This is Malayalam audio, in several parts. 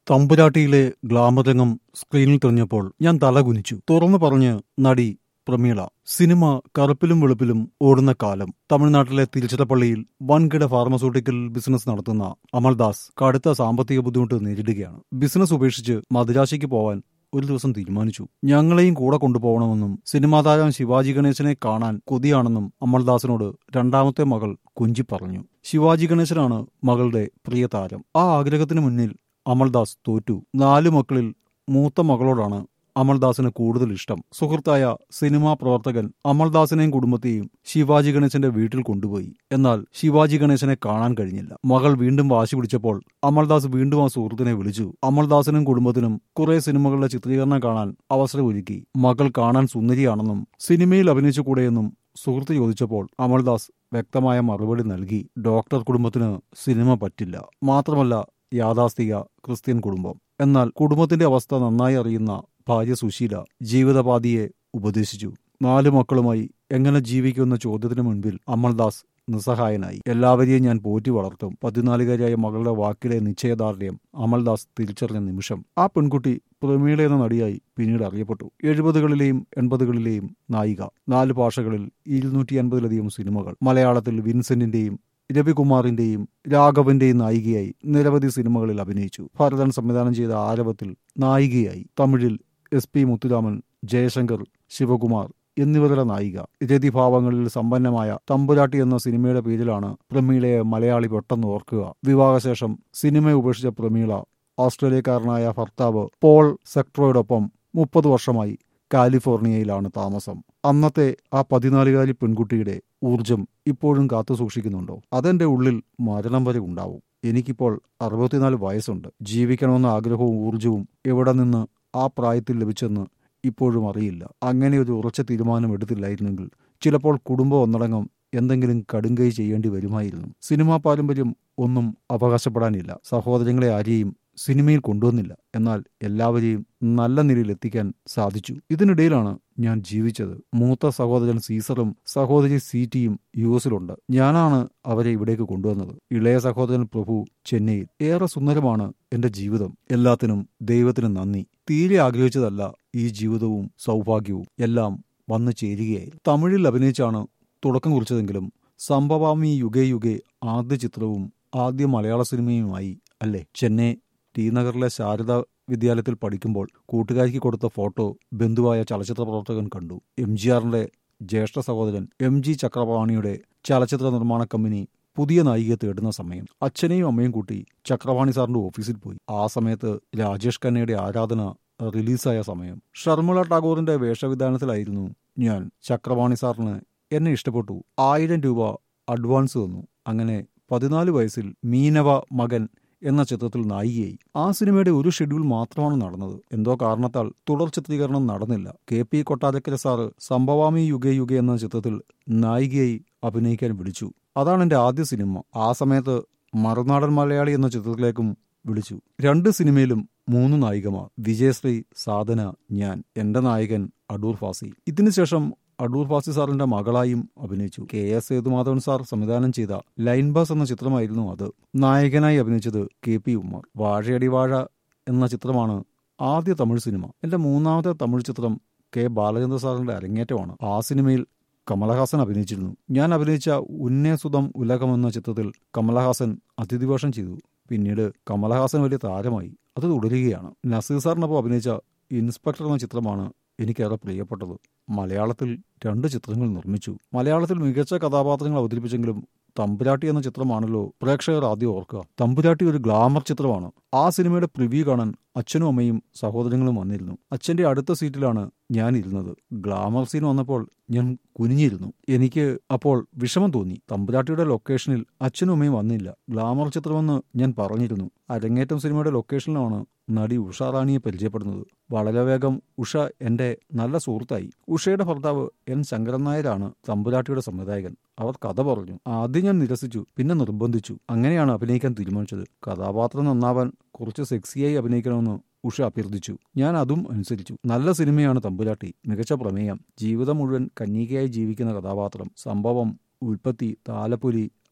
തമ്പുരാട്ടിയിലെ ഗ്ലാമർ രംഗം സ്ക്രീനിൽ തെളിഞ്ഞപ്പോൾ ഞാൻ തലകുനിച്ചു തുറന്നു പറഞ്ഞ് നടി പ്രമീള സിനിമ കറുപ്പിലും വെളുപ്പിലും ഓടുന്ന കാലം തമിഴ്നാട്ടിലെ തിരുച്ചിറപ്പള്ളിയിൽ വൻകിട ഫാർമസ്യൂട്ടിക്കൽ ബിസിനസ് നടത്തുന്ന അമൽദാസ് കടുത്ത സാമ്പത്തിക ബുദ്ധിമുട്ട് നേരിടുകയാണ് ബിസിനസ് ഉപേക്ഷിച്ച് മദിരാശിക്ക് പോവാൻ ഒരു ദിവസം തീരുമാനിച്ചു ഞങ്ങളെയും കൂടെ കൊണ്ടുപോകണമെന്നും സിനിമാ താരം ശിവാജി ഗണേശനെ കാണാൻ കൊതിയാണെന്നും അമൽദാസിനോട് രണ്ടാമത്തെ മകൾ കുഞ്ചി പറഞ്ഞു ശിവാജി ഗണേശനാണ് മകളുടെ പ്രിയ താരം ആ ആഗ്രഹത്തിന് മുന്നിൽ അമൽദാസ് തോറ്റു നാലു മക്കളിൽ മൂത്ത മകളോടാണ് അമൽദാസിന് കൂടുതൽ ഇഷ്ടം സുഹൃത്തായ സിനിമാ പ്രവർത്തകൻ അമൽദാസിനെയും കുടുംബത്തെയും ശിവാജി ഗണേശന്റെ വീട്ടിൽ കൊണ്ടുപോയി എന്നാൽ ശിവാജി ഗണേശനെ കാണാൻ കഴിഞ്ഞില്ല മകൾ വീണ്ടും വാശി പിടിച്ചപ്പോൾ അമൽദാസ് വീണ്ടും ആ സുഹൃത്തിനെ വിളിച്ചു അമൽദാസിനും കുടുംബത്തിനും കുറെ സിനിമകളുടെ ചിത്രീകരണം കാണാൻ അവസരമൊരുക്കി മകൾ കാണാൻ സുന്ദരിയാണെന്നും സിനിമയിൽ അഭിനയിച്ചുകൂടെയെന്നും സുഹൃത്ത് ചോദിച്ചപ്പോൾ അമൽദാസ് വ്യക്തമായ മറുപടി നൽകി ഡോക്ടർ കുടുംബത്തിന് സിനിമ പറ്റില്ല മാത്രമല്ല യാഥാസ്ഥിക ക്രിസ്ത്യൻ കുടുംബം എന്നാൽ കുടുംബത്തിന്റെ അവസ്ഥ നന്നായി അറിയുന്ന ഭാര്യ സുശീല ജീവിതപാതിയെ ഉപദേശിച്ചു നാലു മക്കളുമായി എങ്ങനെ ജീവിക്കുമെന്ന ചോദ്യത്തിന് മുൻപിൽ അമൽദാസ് നിസ്സഹായനായി എല്ലാവരെയും ഞാൻ പോറ്റി വളർത്തും പതിനാലുകാരിയായ മകളുടെ വാക്കിലെ നിശ്ചയദാർഢ്യം അമൽദാസ് തിരിച്ചറിഞ്ഞ നിമിഷം ആ പെൺകുട്ടി പ്രമീള എന്ന നടിയായി പിന്നീട് അറിയപ്പെട്ടു എഴുപതുകളിലെയും എൺപതുകളിലെയും നായിക നാല് ഭാഷകളിൽ ഇരുന്നൂറ്റി അൻപതിലധികം സിനിമകൾ മലയാളത്തിൽ വിൻസെന്റിന്റെയും രവികുമാറിന്റെയും രാഘവന്റെയും നായികയായി നിരവധി സിനിമകളിൽ അഭിനയിച്ചു ഭരതൻ സംവിധാനം ചെയ്ത ആരവത്തിൽ നായികയായി തമിഴിൽ എസ് പി മുത്തുരാമൻ ജയശങ്കർ ശിവകുമാർ എന്നിവരുടെ നായിക രതിഭാവങ്ങളിൽ സമ്പന്നമായ തമ്പുരാട്ടി എന്ന സിനിമയുടെ പേരിലാണ് പ്രമീളയെ മലയാളി പെട്ടെന്ന് ഓർക്കുക വിവാഹശേഷം സിനിമ ഉപേക്ഷിച്ച പ്രമീള ഓസ്ട്രേലിയക്കാരനായ ഭർത്താവ് പോൾ സെക്ട്രോയോടൊപ്പം മുപ്പത് വർഷമായി കാലിഫോർണിയയിലാണ് താമസം അന്നത്തെ ആ പതിനാലുകാരി പെൺകുട്ടിയുടെ ഊർജം ഇപ്പോഴും കാത്തു സൂക്ഷിക്കുന്നുണ്ടോ അതെന്റെ ഉള്ളിൽ മരണം വരെ ഉണ്ടാവും എനിക്കിപ്പോൾ അറുപത്തിനാല് വയസ്സുണ്ട് ജീവിക്കണമെന്ന ആഗ്രഹവും ഊർജവും എവിടെ നിന്ന് ആ പ്രായത്തിൽ ലഭിച്ചെന്ന് ഇപ്പോഴും അറിയില്ല അങ്ങനെ ഒരു ഉറച്ച തീരുമാനം എടുത്തില്ലായിരുന്നെങ്കിൽ ചിലപ്പോൾ കുടുംബം ഒന്നടങ്കം എന്തെങ്കിലും കടുങ്കൈ ചെയ്യേണ്ടി വരുമായിരുന്നു സിനിമാ പാരമ്പര്യം ഒന്നും അവകാശപ്പെടാനില്ല സഹോദരങ്ങളെ ആരെയും സിനിമയിൽ കൊണ്ടുവന്നില്ല എന്നാൽ എല്ലാവരെയും നല്ല നിലയിൽ എത്തിക്കാൻ സാധിച്ചു ഇതിനിടയിലാണ് ഞാൻ ജീവിച്ചത് മൂത്ത സഹോദരൻ സീസറും സഹോദരി സീറ്റിയും യു എസിലുണ്ട് ഞാനാണ് അവരെ ഇവിടേക്ക് കൊണ്ടുവന്നത് ഇളയ സഹോദരൻ പ്രഭു ചെന്നൈയിൽ ഏറെ സുന്ദരമാണ് എന്റെ ജീവിതം എല്ലാത്തിനും ദൈവത്തിന് നന്ദി തീരെ ആഗ്രഹിച്ചതല്ല ഈ ജീവിതവും സൗഭാഗ്യവും എല്ലാം വന്നു ചേരുകയായി തമിഴിൽ അഭിനയിച്ചാണ് തുടക്കം കുറിച്ചതെങ്കിലും സംഭവാമി യുഗേ യുഗേ ആദ്യ ചിത്രവും ആദ്യ മലയാള സിനിമയുമായി അല്ലേ ചെന്നൈ ടി നഗറിലെ ശാരദ വിദ്യാലയത്തിൽ പഠിക്കുമ്പോൾ കൂട്ടുകാരിക്ക് കൊടുത്ത ഫോട്ടോ ബന്ധുവായ ചലച്ചിത്ര പ്രവർത്തകൻ കണ്ടു എം ജി ആറിന്റെ ജ്യേഷ്ഠ സഹോദരൻ എം ജി ചക്രപാണിയുടെ ചലച്ചിത്ര നിർമ്മാണ കമ്പനി പുതിയ നായികയെ തേടുന്ന സമയം അച്ഛനെയും അമ്മയും കൂട്ടി ചക്രപാണി സാറിന്റെ ഓഫീസിൽ പോയി ആ സമയത്ത് രാജേഷ് ഖന്നയുടെ ആരാധന റിലീസായ സമയം ഷർമിള ടാഗോറിന്റെ വേഷവിധാനത്തിലായിരുന്നു ഞാൻ ചക്രപാണി സാറിന് എന്നെ ഇഷ്ടപ്പെട്ടു ആയിരം രൂപ അഡ്വാൻസ് തന്നു അങ്ങനെ പതിനാല് വയസ്സിൽ മീനവ മകൻ എന്ന ചിത്രത്തിൽ നായികയായി ആ സിനിമയുടെ ഒരു ഷെഡ്യൂൾ മാത്രമാണ് നടന്നത് എന്തോ കാരണത്താൽ തുടർ ചിത്രീകരണം നടന്നില്ല K P Kottarakkara sir Sambhavami Yuge Yuge എന്ന ചിത്രത്തിൽ നായികയായി അഭിനയിക്കാൻ വിളിച്ചു അതാണ് എന്റെ ആദ്യ സിനിമ ആ സമയത്ത് മറുനാടൻ മലയാളി എന്ന ചിത്രത്തിലേക്കും വിളിച്ചു രണ്ട് സിനിമയിലും മൂന്ന് നായികമാർ വിജയശ്രീ സാധന ഞാൻ എന്റെ നായകൻ അടൂർ ഫാസി ഇതിനുശേഷം അടൂർ ഫാസി സാറിന്റെ മകളായും അഭിനയിച്ചു കെ എസ് സേതുമാധവൻ സാർ സംവിധാനം ചെയ്ത ലൈൻ ബസ് എന്ന ചിത്രമായിരുന്നു അത് നായകനായി അഭിനയിച്ചത് കെ പി ഉമ്മർ വാഴയടി വാഴ എന്ന ചിത്രമാണ് ആദ്യ തമിഴ് സിനിമ എന്റെ മൂന്നാമത്തെ തമിഴ് ചിത്രം കെ ബാലചന്ദ്ര സാറിന്റെ അരങ്ങേറ്റമാണ് ആ സിനിമയിൽ കമലഹാസൻ അഭിനയിച്ചിരുന്നു ഞാൻ അഭിനയിച്ച ഉന്നേസുതം ഉലകം എന്ന ചിത്രത്തിൽ കമലഹാസൻ അതിഥിവേഷം ചെയ്തു പിന്നീട് കമലഹാസൻ വലിയ താരമായി അത് തുടരുകയാണ് നസീർ സാറിനൊപ്പം അഭിനയിച്ച ഇൻസ്പെക്ടർ എന്ന ചിത്രമാണ് എനിക്കേറെ പ്രിയപ്പെട്ടത് മലയാളത്തിൽ രണ്ട് ചിത്രങ്ങൾ നിർമ്മിച്ചു മലയാളത്തിൽ മികച്ച കഥാപാത്രങ്ങൾ അവതരിപ്പിച്ചെങ്കിലും തമ്പുരാട്ടി എന്ന ചിത്രമാണല്ലോ പ്രേക്ഷകർ ആദ്യം ഓർക്കുക തമ്പുരാട്ടി ഒരു ഗ്ലാമർ ചിത്രമാണ് ആ സിനിമയുടെ പ്രിവ്യൂ കാണാൻ അച്ഛനും അമ്മയും സഹോദരങ്ങളും വന്നിരുന്നു അച്ഛന്റെ അടുത്ത സീറ്റിലാണ് ഞാൻ ഇരുന്നത് ഗ്ലാമർ സീൻ വന്നപ്പോൾ ഞാൻ കുനിഞ്ഞിരുന്നു എനിക്ക് അപ്പോൾ വിഷമം തോന്നി തമ്പുരാട്ടിയുടെ ലൊക്കേഷനിൽ അച്ഛനും അമ്മയും വന്നില്ല ഗ്ലാമർ ചിത്രമെന്ന് ഞാൻ പറഞ്ഞിരുന്നു അരങ്ങേറ്റം സിനിമയുടെ ലൊക്കേഷനിലാണ് നടി ഉഷ റാണിയെ പരിചയപ്പെടുന്നത് വളരെ വേഗം ഉഷ എന്റെ നല്ല സുഹൃത്തായി ഉഷയുടെ ഭർത്താവ് എൻ ശങ്കരൻ നായരാണ് തമ്പുരാട്ടിയുടെ സംവിധായകൻ അവർ കഥ പറഞ്ഞു ആദ്യം ഞാൻ നിരസിച്ചു പിന്നെ നിർബന്ധിച്ചു അങ്ങനെയാണ് അഭിനയിക്കാൻ തീരുമാനിച്ചത് കഥാപാത്രം നന്നാവാൻ കുറച്ച് സെക്സിയായി അഭിനയിക്കണമെന്ന് ഉഷ അഭ്യർത്ഥിച്ചു ഞാൻ അതും അനുസരിച്ചു നല്ല സിനിമയാണ് തമ്പുരാട്ടി മികച്ച പ്രമേയം ജീവിതം മുഴുവൻ കന്യകയായി ജീവിക്കുന്ന കഥാപാത്രം സംഭവം ഉൽപ്പത്തി താലപ്പൊലി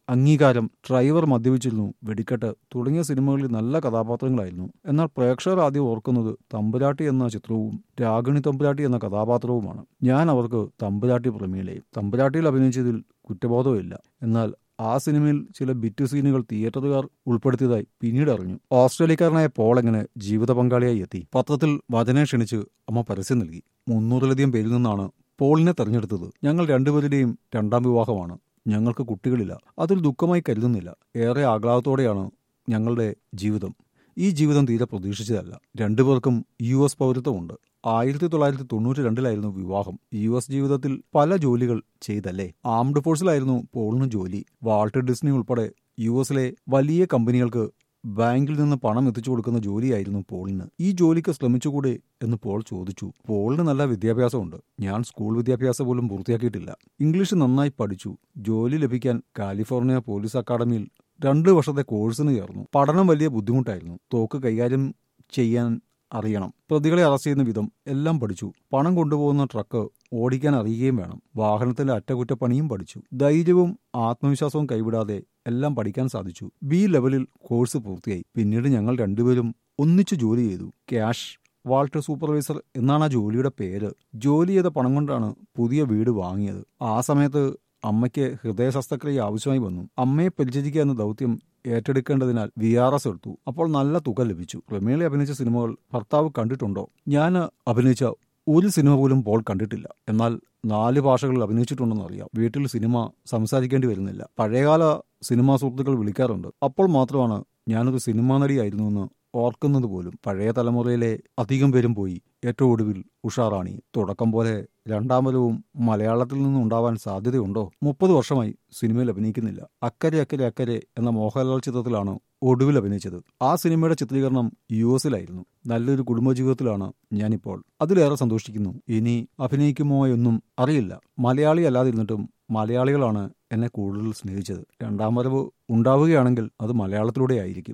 അംഗീകാരം ഡ്രൈവർ മദ്യപിച്ചിരുന്നു വെടിക്കെട്ട് തുടങ്ങിയ സിനിമകളിൽ നല്ല കഥാപാത്രങ്ങളായിരുന്നു എന്നാൽ പ്രേക്ഷകർ ആദ്യം ഓർക്കുന്നത് തമ്പുരാട്ടി എന്ന ചിത്രവും രാഗിണി തമ്പുരാട്ടി എന്ന കഥാപാത്രവുമാണ് ഞാൻ അവർക്ക് തമ്പുരാട്ടി പ്രമീളയും തമ്പുരാട്ടിയിൽ അഭിനയിച്ചതിൽ കുറ്റബോധമില്ല എന്നാൽ ആ സിനിമയിൽ ചില ബിറ്റ് സീനുകൾ തിയേറ്ററുകാർ ഉൾപ്പെടുത്തിയതായി പിന്നീട് അറിഞ്ഞു ഓസ്ട്രേലിയക്കാരനായ പോൾ എങ്ങനെ ജീവിത പങ്കാളിയായി എത്തി പത്രത്തിൽ വചനെ ക്ഷണിച്ച് അമ്മ പരസ്യം നൽകി മുന്നൂറിലധികം പേരിൽ നിന്നാണ് പോളിനെ തെരഞ്ഞെടുത്തത് ഞങ്ങൾ രണ്ടുപേരുടെയും രണ്ടാം വിവാഹമാണ് ഞങ്ങൾക്ക് കുട്ടികളില്ല അതിൽ ദുഃഖമായി കരുതുന്നില്ല ഏറെ ആഹ്ലാദത്തോടെയാണ് ഞങ്ങളുടെ ജീവിതം ഈ ജീവിതം തീരെ പ്രതീക്ഷിച്ചതല്ല രണ്ടുപേർക്കും യു എസ് പൗരത്വമുണ്ട് ആയിരത്തി തൊള്ളായിരത്തി തൊണ്ണൂറ്റി രണ്ടിലായിരുന്നു വിവാഹം യു എസ് ജീവിതത്തിൽ പല ജോലികൾ ചെയ്തല്ലേ ആംഡ് ഫോഴ്സിലായിരുന്നു പോളിന് ജോലി വാൾട്ടർ ഡിസ്നി ഉൾപ്പെടെ യു എസിലെ വലിയ കമ്പനികൾക്ക് ബാങ്കിൽ നിന്ന് പണം എത്തിച്ചു കൊടുക്കുന്ന ജോലിയായിരുന്നു പോളിന് ഈ ജോലിക്ക് ശ്രമിച്ചുകൂടെ എന്ന് പോൾ ചോദിച്ചു പോളിന് നല്ല വിദ്യാഭ്യാസമുണ്ട് ഞാൻ സ്കൂൾ വിദ്യാഭ്യാസം പോലും പൂർത്തിയാക്കിയിട്ടില്ല ഇംഗ്ലീഷ് നന്നായി പഠിച്ചു ജോലി ലഭിക്കാൻ കാലിഫോർണിയ പോലീസ് അക്കാദമിയിൽ രണ്ട് വർഷത്തെ കോഴ്സിന് ചേർന്നു പഠനം വലിയ ബുദ്ധിമുട്ടായിരുന്നു തോക്ക് കൈകാര്യം ചെയ്യാൻ അറിയണം പ്രതികളെ അറസ്റ്റ് ചെയ്യുന്ന വിധം എല്ലാം പഠിച്ചു പണം കൊണ്ടുപോകുന്ന ട്രക്ക് ഓടിക്കാൻ അറിയുകയും വേണം വാഹനത്തിന്റെ അറ്റകുറ്റപ്പണിയും പഠിച്ചു ധൈര്യവും ആത്മവിശ്വാസവും കൈവിടാതെ എല്ലാം പഠിക്കാൻ സാധിച്ചു ബി ലെവലിൽ കോഴ്സ് പൂർത്തിയായി പിന്നീട് ഞങ്ങൾ രണ്ടുപേരും ഒന്നിച്ചു ജോലി ചെയ്തു ക്യാഷ് വാൾട്ടർ സൂപ്പർവൈസർ എന്നാണ് ആ ജോലിയുടെ പേര് ജോലി ചെയ്ത പണം കൊണ്ടാണ് പുതിയ വീട് വാങ്ങിയത് ആ സമയത്ത് അമ്മയ്ക്ക് ഹൃദയ ശസ്ത്രക്രിയ ആവശ്യമായി വന്നു അമ്മയെ പരിചരിക്കുക എന്ന ദൗത്യം ഏറ്റെടുക്കേണ്ടതിനാൽ വി ആർ എസ് എടുത്തു അപ്പോൾ നല്ല തുക ലഭിച്ചു പ്രമേളി അഭിനയിച്ച സിനിമകൾ ഭർത്താവ് കണ്ടിട്ടുണ്ടോ ഞാൻ അഭിനയിച്ച ഒരു സിനിമ പോലും പോൾ കണ്ടിട്ടില്ല എന്നാൽ നാല് ഭാഷകളിൽ അഭിനയിച്ചിട്ടുണ്ടെന്ന് അറിയാം വീട്ടിൽ സിനിമ സംസാരിക്കേണ്ടി വരുന്നില്ല പഴയകാല സിനിമാ സുഹൃത്തുക്കൾ വിളിക്കാറുണ്ട് അപ്പോൾ മാത്രമാണ് ഞാനൊരു സിനിമാ നടിയായിരുന്നുവെന്ന് ഓർക്കുന്നത് പോലും പഴയ തലമുറയിലെ അധികം പേരും പോയി ഏറ്റവും ഒടുവിൽ ഉഷാറാണി തുടക്കം പോലെ രണ്ടാമതവും മലയാളത്തിൽ നിന്നും ഉണ്ടാവാൻ സാധ്യതയുണ്ടോ മുപ്പത് വർഷമായി സിനിമയിൽ അഭിനയിക്കുന്നില്ല അക്കരെ അക്കരെ അക്കരെ എന്ന മോഹൻലാൽ ചിത്രത്തിലാണ് ഒടുവിൽ അഭിനയിച്ചത് ആ സിനിമയുടെ ചിത്രീകരണം യു എസിലായിരുന്നു നല്ലൊരു കുടുംബജീവിതത്തിലാണ് ഞാനിപ്പോൾ അതിലേറെ സന്തോഷിക്കുന്നു ഇനി അഭിനയിക്കുമോ എന്നും അറിയില്ല മലയാളി അല്ലാതിരുന്നിട്ടും മലയാളികളാണ് എന്നെ കൂടുതൽ സ്നേഹിച്ചത് രണ്ടാം വരവ് ഉണ്ടാവുകയാണെങ്കിൽ അത് മലയാളത്തിലൂടെ ആയിരിക്കും